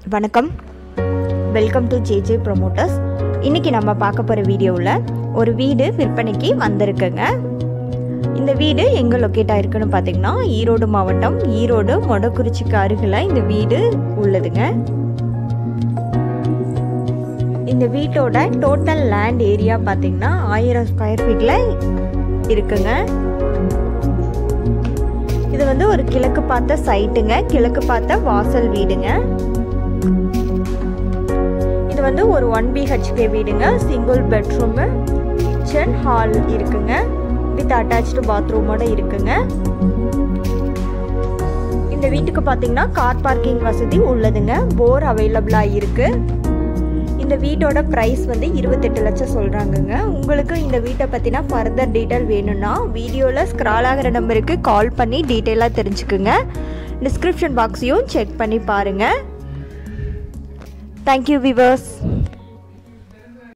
வணக்கம் welcome to JJ promoters இன்றைக்கி நம்ம பார்க்க போகிற வீடியோவில் ஒரு வீடு விற்பனைக்கு வந்திருக்குங்க இந்த வீடு எங்கே லொக்கேட் ஆயிருக்குன்னு பார்த்தீங்கன்னா ஈரோடு மாவட்டம் ஈரோடு மொடக்குறிச்சிக்கு அருகில் இந்த வீடு உள்ளதுங்க இந்த வீட்டோட டோட்டல் லேண்ட் ஏரியா பார்த்தீங்கன்னா ஆயிரம் ஸ்கொயர் ஃபீட்டில் இருக்குங்க இது வந்து ஒரு கிழக்கு பார்த்த சைட்டுங்க கிழக்கு பார்த்த வாசல் வீடுங்க இது வந்து ஒரு ஒன் பிஹெச்கே வீடுங்க சிங்கிள் பெட்ரூமு கிச்சன் ஹால் இருக்குங்க வித் அட்டாச்சு பாத்ரூமோட இருக்குங்க இந்த வீட்டுக்கு பார்த்தீங்கன்னா கார் பார்க்கிங் வசதி உள்ளதுங்க போர் அவைலபிளாக இருக்கு இந்த வீட்டோட ப்ரைஸ் வந்து இருபத்தெட்டு லட்சம் சொல்கிறாங்கங்க உங்களுக்கு இந்த வீட்டை பற்றினா ஃபர்தர் டீட்டெயில் வேணும்னா வீடியோவில் ஸ்க்ரால் ஆகிற நம்பருக்கு கால் பண்ணி டீட்டெயிலாக தெரிஞ்சுக்குங்க டிஸ்கிரிப்ஷன் பாக்ஸையும் செக் பண்ணி பாருங்கள் தேங்க்யூ விவர்ஸ்